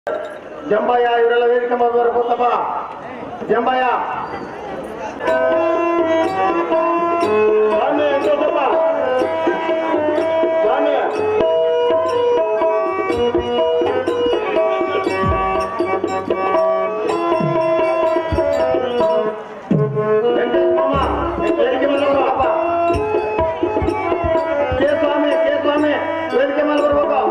ಜಂಬಯ್ಯ ಇವರೆಲ್ಲ ವೇದಿಕೆ ಮಾಡುವವರು ಗೊತ್ತಪ್ಪ ಜಂಬಯ್ಯ ಸ್ವಾಮಿ, ಗೊತ್ತಪ್ಪ. ಸ್ವಾಮಿ. ವೆಂಕಟೇಶ್ ಮಾಮ, ವೇದಿಕೆ ಮೇಲೆ ಬರ್ಬೇಕಪ್ಪ. ಕೆ ಸ್ವಾಮಿ ಕೆ ಸ್ವಾಮಿ ವೇದಿಕೆ ಮೇಲೆ ಬರ್ಬೇಕು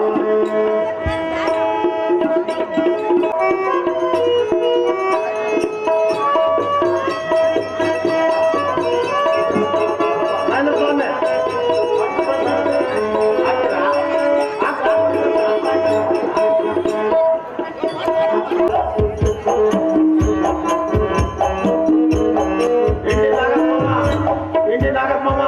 ಮಹೇಂದ್ರ ಸ್ವಾಮಿ ಇಂಡಿ ನಾಗಪ್ಪಮ್ಮ ಇಂಡಿ ನಾಗಪ್ಪಮ್ಮ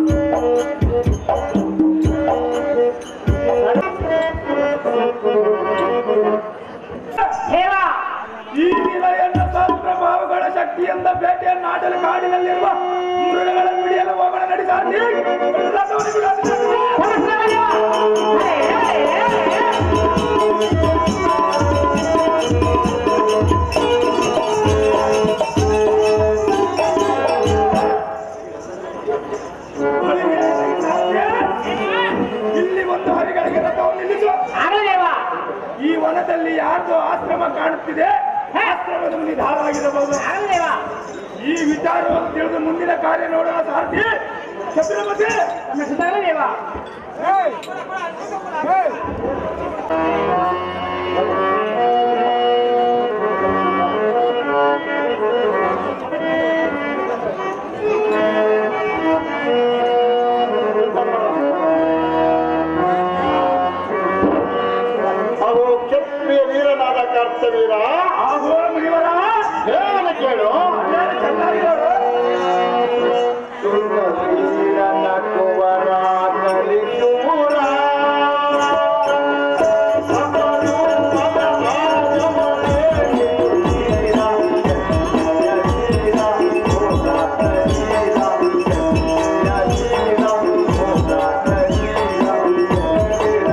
ಹೇಳ ಈ ನಿಲಯನ್ನ ತಂತ್ರ ಭಾವಗಳ ಶಕ್ತಿಯಿಂದ ಬೇಟೆಯನ್ನು ಆಡಲು ಕಾಡಿನಲ್ಲಿರುವ ಮೃಗಗಳ ಪಿಡಿಯಲು ಹೋಗೋಣ ನಡಿ ಸಾರ್ಥಿ. ರಥವನ್ನು ಬಿಡು. ಇಲ್ಲಿ ಒಂದು ಹರಿಗಳಿಗೆ ರಥವನ್ನು ನಿಲ್ಲಿಸು ಆಗಲೇವ ಈ ವನದಲ್ಲಿ ಯಾರ್ದೋ ಆಶ್ರಮ ಕಾಣುತ್ತಿದೆ ಆಶ್ರಮದ ನಿಧಾನವಾಗಿರಬಹುದು ಆಗಲೇವ ಈ ವಿಚಾರವನ್ನು ತಿಳಿದು ಮುಂದಿನ ಕಾರ್ಯ ನೋಡೋಣ ಸಾರ್ಥಿ ಛತ್ರಪತಿ ಆಗಲೇವ ಹಾಗೂ ಕ್ಷತ್ರಿಯ ವೀರನಾದ ಕರ್ತವೀರ ಆಗೋ ಮುನಿವರ ಹೇಳನ ಕೇಳು ಅಲ್ಲೇನು ಚೆನ್ನಾಗಿ ನೋಡು ವೀರನ ಕುವರ ಕಲಿಶೂರ ಅಪರೂಪದ ಆಗಮನೆ ವೀರ, ಜಯ ವೀರ, ಹೋರಾಟ ವೀರ, ಜಯ ವೀರ, ಹೋರಾಟ ವೀರ, ವೀರ,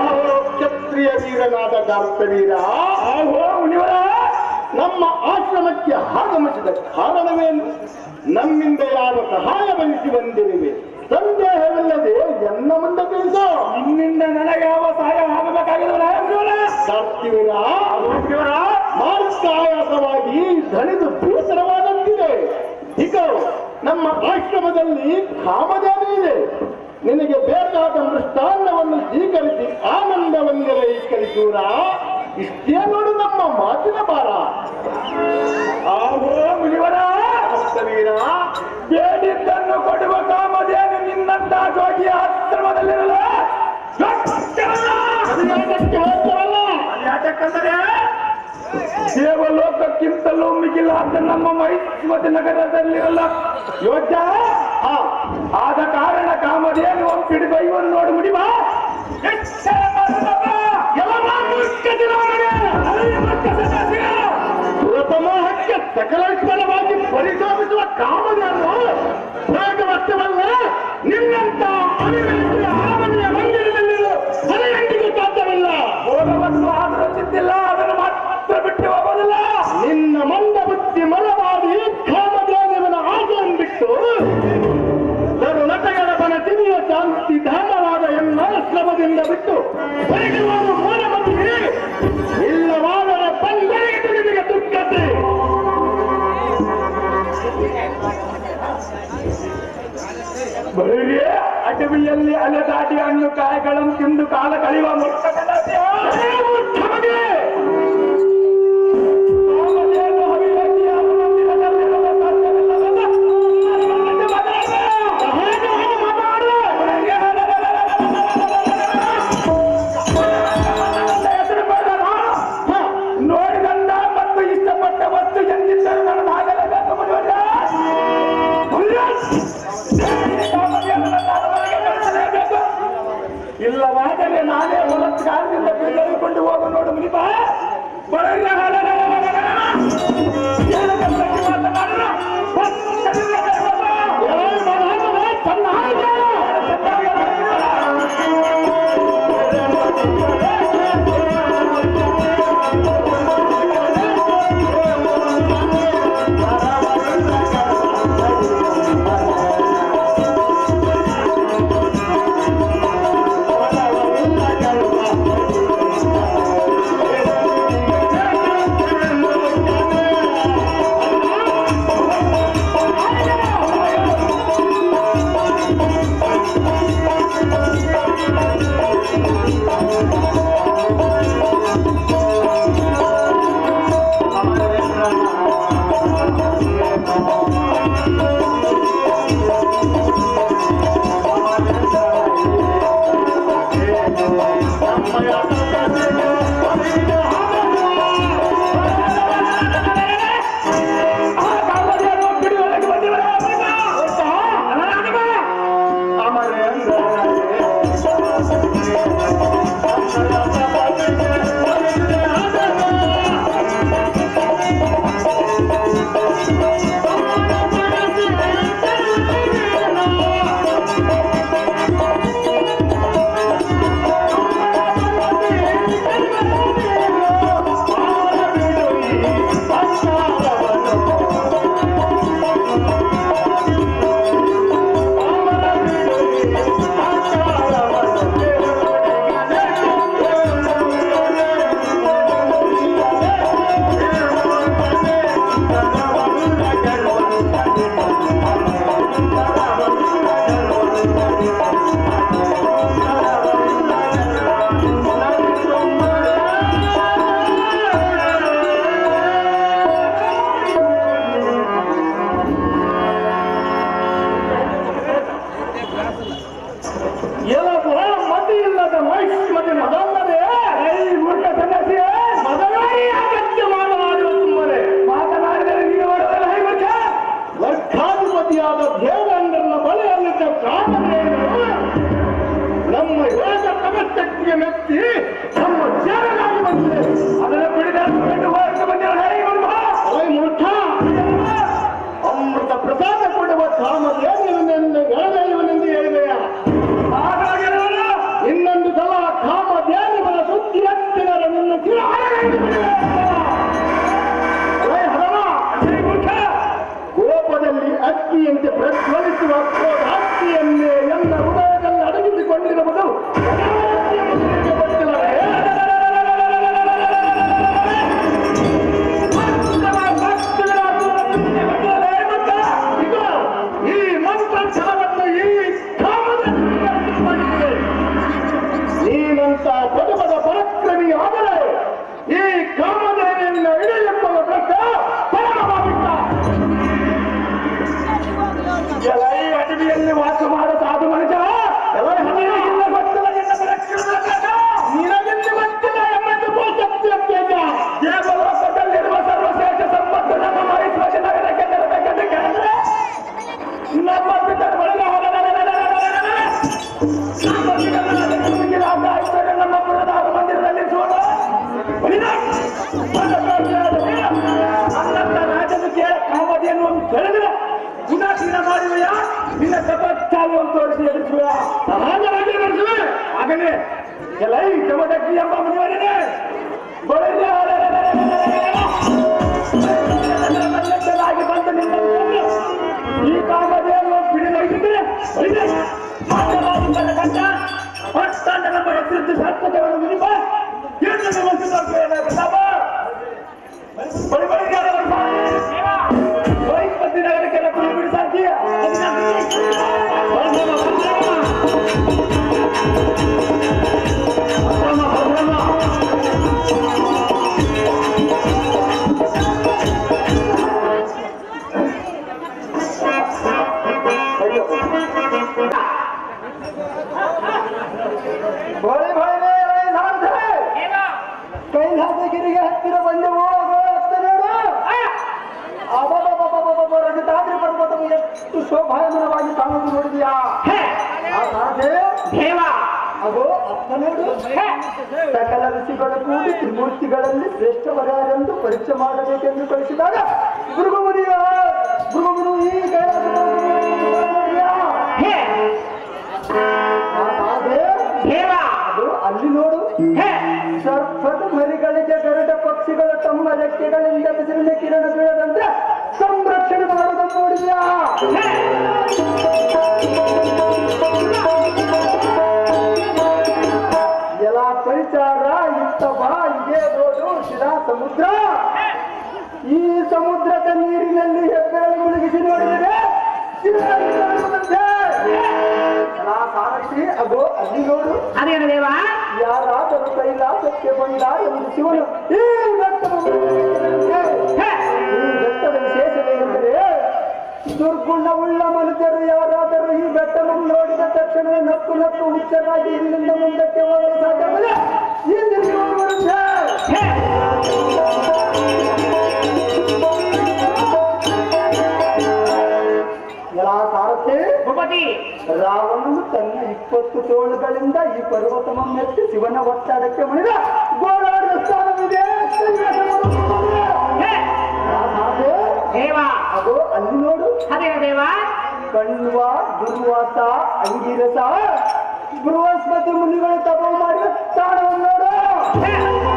ಕ್ಷತ್ರಿಯ ವೀರನಾದ ಡಾಕ್ಟರ್ ವೀರ ಆಗೋ ಮುನಿವರ ನಮ್ಮ ಆಶ್ರಮ ಪಟ್ಟಣಕ್ಕೆ ಆಗಮಿಸಿದ ಕಾರಣವೇನು ನಮ್ಮಿಂದ ಯಾವ ಸಹಾಯ ಬಯಸಿ ಬಂದಿರುವೆ ಸಂದೇಹವಿಲ್ಲದೆ ಎನ್ನ ಮುಂದೆ ತಿಳಿಸೋ ನಿನ್ನಿಂದ ನನಗೆ ಯಾವ ಸಹಾಯ ಆಗಬೇಕಾಗಿಲ್ಲ ಕಾರ್ತಿವೀರ ಮಾರ್ಗಾಯಾಸವಾಗಿ ದಣಿದು ಭೂತರವಾದಂತಿದೆ ಈಗ ನಮ್ಮ ಆಶ್ರಮದಲ್ಲಿ ಕಾಮಧೇನು ಇದೆ ನಿನಗೆ ಬೇಕಾದ ಮೃಷ್ಟಾನ್ನವನ್ನು ಸ್ವೀಕರಿಸಿ ಆನಂದವನ್ನಿರೈಕರಿಸೂರ ಇಷ್ಟೇ ನೋಡು ನಮ್ಮ ಮಾತಿನ ಭಾರ ಆಹೋ ಮುನಿವರ ಭಕ್ತವೀರ ಬೇಡಿದ್ದನ್ನು ಕೊಡುವ ಕಾಮಧೇನು ನಿನ್ನಂತ ಜೋಗಿಯ ಆಶ್ರಮದಲ್ಲಿರಲು ಅಧಿಕಾರಕ್ಕೆ ಹೋಗ್ತಾರಲ್ಲ ಯಾಕಂದರೆ ದೇವಲೋಕಕ್ಕಿಂತಲೂ ಮಿಗಿಲಾದ ನಮ್ಮ ಮೈಸೂರು ನಗರದಲ್ಲಿರಲ್ಲ ಯೋಗ್ಯ ಹಾ ಆದ ಕಾರಣ ಕಾಮಧೇನು ಹಿಡಿದು ಇವನ್ನು ನೋಡು ಮುಡಿಮ ಎಚ್ಚರ ಮಾಡುತ್ತಪ್ಪ. ಅಯ್ಯ, ಮತ್ತೆ ಸನ್ಯಾಸಿಗ. ಸುರಸಮೂಹಕ್ಕೆ ಸಕಲೇಶ್ವರವಾಗಿ ಪರಿಶೋಧಿಸುವ ಕಾಮಧೇನು ಭಾಗವತ್ತವಲ್ಲ ನಿನ್ನಂತ ಅವಿವೇಕಿಯ ಆವನೆಯ ಮಂದಿರದಲ್ಲಿರೋ ಹರೆಯಂಡಿಗೂ ಸಾಧ್ಯವಿಲ್ಲ ಭೋಗವನ್ನು ಆದರಿಸುತ್ತಿಲ್ಲ ಅದನ್ನು ಮಾತ್ರ ಬಿಟ್ಟು ಹೋಗೋದಿಲ್ಲ ನಿನ್ನ ಮಂದ ಬುದ್ಧಿ ಮಲವಾಗಿ ಕಾಮಧೇನುವಿನ ಆಸೆಯನ್ನು ಬಿಟ್ಟು ತರುಣತೆಗಳ ಬನ ತಿರಿಯ ಶಾಂತಿ ಧಾಮವಾದ ಎನ್ನ ಶ್ರಮದಿಂದ ಬಿಟ್ಟು ಹೊರಗಿರುವ ಮೂಲ ಮಂದಿ ಇಲ್ಲವಾದರೆ ಬಂದರಿಗೆ ನಿನಗೆ ದುಃಖತೆ ಬರೀ ಅಡವಿಯಲ್ಲಿ ಅಲೆದಾಡಿ ಹಣ್ಣು ಕಾಯಿಗಳನ್ನು ತಿಂದು ಕಾಲ ಕಳೆಯುವ ಮೂರ್ಖ ಸನ್ಯಾಸಿಯ. ಕಾಮಧೇನು ಅವಿವೇಕಿಯ ಮಂದಿರದಲ್ಲಿರಲು ಸಾಧ್ಯವಿಲ್ಲವೆಂದು ನನ್ನನ್ನು ಮಾತಾಡು. ನನ್ನ ಹೆಸರು ಬೇಡಲ್ಲ. ನೋಡಿದಂತ ಮತ್ತು ಇಷ್ಟಪಟ್ಟ ವಸ್ತು ಎಂದಿದ್ದರೂ ನನ್ನ ಆಗಲೇಬೇಕು ಮುನಿವರ್ಯ. ಇಲ್ಲವಾದರೆ ನಾನೇ ಬಲತ್ಕಾರದಿಂದ ಬಿಡುಗಡೆಕೊಂಡು ಹೋಗ ನೋಡು ಮುನಿಪ ಎಲ್ಲಪ್ಪ ಮತಿ ಇಲ್ಲದ ಮಹಿಷ್ಮತಿ ಮದಂದರೆ ಈ ಮೂರ್ಖ ಸನ್ಯಾಸಿಯೇ, ಮದನಾರಿ ಅಗತ್ಯ ಮಾತನಾಡುವ ಸುಮ್ಮನೆ ಮಾತನಾಡಿದರೆ ನೀವು ಹೊಡೆದರೆ ಹೇಗೆ ಮೂರ್ಖ? ವರ್ಗಾಧಿಪತಿಯಾದ ದೇವೇಂದ್ರನ ಬಳಿಯಲ್ಲಿದ್ದ ಕಾಮಧೇನು ನಮ್ಮ ಯೋಗ ತಪಶಕ್ತಿಗೆ ಮೆಚ್ಚಿ ನಮ್ಮ ಸೇವೆಗಾಗಿ ಬಂದಿದೆ ಅದನ್ನು ಬಿಡಿದಾಡಿಕೊಂಡು ಹೋಗಕ್ಕೆ ಬಂದಿರೋ ಹೇಗೆ ಮೂರ್ಖ? ಅಲೈ ಮೂರ್ಖ ಅಮೃತ ಪ್ರಸಾದ ಕೊಡುವ ಕಾಮಧೇನುವಿನೆಂದು ಎಳದೈವನೆಂದು ಹೇಳಿದೆಯ ಹಾಗಾಗಿರುವನು ಇನ್ನೊಂದು ಸಲ ಕಾಮಧೇನುವಿನ ಸುದ್ದಿ ಎತ್ತಿನರ ನಿನ್ನ ಕಿರ ಅಲೈ ಹರಮ ದರ್ಶನವನ್ನು ಈ ಕಾಮದಲ್ಲಿ ಮಾಡಿದೆ. ನೀನಂತ ಪದಪದ ಪರಾಕ್ರಮಿ ಆದರೆ ಈ ಕಾಮದೇವಿಯನ್ನ ಹಿಡಿಯೆಂಬುವ ಪ್ರಶ್ನ ಪರಮವಾಗಿದ್ದ ಎಲ್ಲ ಈ ಅಡವಿಯಲ್ಲಿ ವಾಸ ಮಾಡೋ ಸಾಧು ಮನುಷ್ಯ ಎಲ್ಲ ನಿನಗಿಲ್ಲ ಗೊತ್ತಿಲ್ಲ ನಿನ್ನ ಪರಾಕ್ರಮದ ನಿನಗೆಂದು ಗೊತ್ತಿಲ್ಲ ಎಂಬುದು ಸತ್ಯ ಅತ್ಯಂತ. ದೇವಲೋಕದಲ್ಲಿರುವ ಸರ್ವಶ್ರೇಷ್ಠ ಸಂಪತ್ತು ನಮ್ಮ ಮಹೇಶ್ವರ ನಗರಕ್ಕೆ ತರಬೇಕೆಂದು ಕೇಳಿದ್ರೆ ನಮ್ಮ ಪಿತರ್ ಒಳಗೆ ನಮ್ಮ ಪುರದಾರ ಮಂದಿರದಲ್ಲಿ ಸೋಲು ಅನ್ನಂತ ರಾಜನು ಕೇಳ ಕಾಮದಿಯನ್ನು ಒಂದು ಕೆಳಗಿದ ಗುಣಾಸೀನ ಮಾಡುವೆಯ ನಿನ್ನ ತಪಚ್ಚಾಲವನ್ನು ತೋರಿಸಿ ಎದುರಿಸುವ ಸಹಜವಾಗಿ ನಡೆಸುವೆ. ಆಗಲೇ ಎಲ್ಲ ಈ ಜಮದಗ್ನಿ ಎಂಬ ಮುನಿವರನೇ ಬಳಿಯಾಗಿ ಬಂದು ನಿನ್ನ ಈ ಕಾಮಧೇನು ಬಿಡಿದೊಯ್ದಿದ್ರೆ ಮಾತನಾಡುವುದರ ಕಂಡ ಪಟ್ಟಾಂಡ ನಮ್ಮ ಹೆಸರಿದ್ದು ಸಾರ್ಥಕವನ್ನು ಮುನಿಪ ಏನು ನಮ್ಮ ಪ್ರತಾಪ ಬಳಿ ಬಳಿಗೆ ಬೈಪತ್ತಿ ನಗರಕ್ಕೆಲ್ಲ ಕುಡಿ ಬಿಡಿಸಾಕಿ ಬಳಿ ಬಳಿನೇ ರೈಲಾಂಧ್ರ. ಕೈಲಾಸಗಿರಿಗೆ ಹತ್ತಿರ ಬಂದೆವು ಹತ್ತ ನೋಡು ಅಬಬಬಬಬಬ ರಜತಾದ್ರಿ ಪರ್ವತವು ಎಷ್ಟು ಶೋಭಾಯಮಾನವಾಗಿ ಕಾಣುವುದು ನೋಡಿದ್ಯಾ ಆ ರಾಧೆ ಅದು ಅತ್ತ ನೋಡು ಸಕಲ ಋಷಿಗಳು ಕೂಡಿ ತ್ರಿಮೂರ್ತಿಗಳಲ್ಲಿ ಶ್ರೇಷ್ಠವರಾರೆಂದು ಪರೀಕ್ಷೆ ಮಾಡಬೇಕೆಂದು ಕಳಿಸಿದಾಗ ಭೃಗುಮುನಿಯ ಭೃಗುಮುನು ಈ ಕೈಲಾಸ ಆ ರಾಧೆ ಅದು ಅಲ್ಲಿ ನೋಡು ಸರ್ಪದ ಮರಿಗಳಿಗೆ ಗರುಡ ಪಕ್ಷಿಗಳು ತಮ್ಮ ರೆಕ್ಕೆಗಳಿಂದ ಬಿಸಿಲಿನ ಕಿರಣ ಬೀಳದಂತೆ ಸಂರಕ್ಷಣೆ ಮಾಡುವುದನ್ನು ನೋಡಿದ್ಯಾ ಎಲ್ಲ ಪರಿಚಾರ ಇತ್ತ ಬಾ ಇದೇ ನೋಡು ಶಿರಾ ಸಮುದ್ರ ಈ ಸಮುದ್ರದ ನೀರಿನಲ್ಲಿ ಹೆಬ್ಬೆರಳು ಮುಳುಗಿಸಿ ನೋಡಿದರೆ ಎಲ್ಲ ಸಾರಥಿ ಅದು ಅಲ್ಲಿ ನೋಡು ಅದೇನು ದೇವ ಯಾರಾದರೂ ಕೈಲಾಸಕ್ಕೆ ಬಂದ ಎಂದು ಶಿವನು ಈ ಬೆಟ್ಟವನ್ನು ಈ ಬೆಟ್ಟದ ವಿಶೇಷವೇನೆಂದರೆ ದುರ್ಗುಣವುಳ್ಳ ಮನುಷ್ಯರು ಯಾರಾದರೂ ಈ ಬೆಟ್ಟವನ್ನು ನೋಡಿದ ತಕ್ಷಣ ನಕ್ಕು ನಕ್ಕು ಹುಚ್ಚರಾಗಿ ಇಲ್ಲಿಂದ ಮುಂದಕ್ಕೆ ಹೋಗಲು ಸಾಧ್ಯವಿಲ್ಲ ಈ ನಿರ್ಗಮನ ಎಲ್ಲ ಸಾರಥಿ ಭೂಪತಿ ರಾವಣನು ತನ್ನ ಇಪ್ಪತ್ತು ತೋಳುಗಳಿಂದ ಈ ಪರ್ವತವನ್ನೆತ್ತಿ ಶಿವನ ಒತ್ತಡಕ್ಕೆ ಮಣಿದ ಗೋಳಾಡುವ ಸ್ಥಾನವಿದೆ ಹೇ, ಹಾಗೆ ದೇವ ಅದು ಅಲ್ಲಿ ನೋಡು ಅದೇನು ದೇವ ಕಣ್ವ ದುರ್ವಾಸ ಅಂಗಿರಸ ಬೃಹಸ್ಪತಿ ಮುನಿಗಳು ತಪ ಮಾಡಿದ ಸ್ಥಾನವನ್ನು ನೋಡು ಹೇ,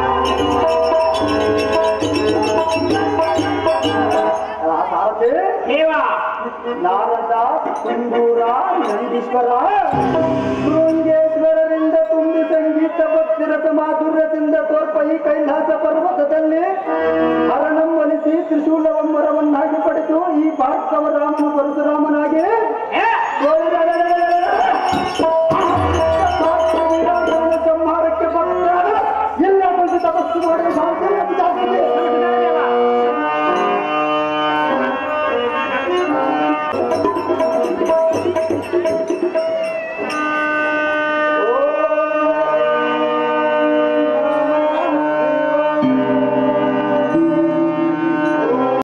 ಆ ಸಾರಥಿ ದೇವ ನಾರದ ಕುಂದೂರ ನಂದೀಶ್ವರ ಶೃಂಗೇಶ್ವರರಿಂದ ತುಂಬಿ ಸಂಗೀತ ಭಕ್ತಿರಸ ಮಾಧುರ್ಯದಿಂದ ತೋರ್ಪ ಈ ಕೈಲಾಸ ಪರ್ವತದಲ್ಲಿ ಹರಣಂ ಒಲಿಸಿ ತ್ರಿಶೂಲವಮ್ಮರವನ್ನಾಗಿ ಪಡೆದು ಈ ಭಾರ್ಗವ ರಾಮನು ಪರಶುರಾಮನಾಗಿ ಹೇ, ತೋರಿದ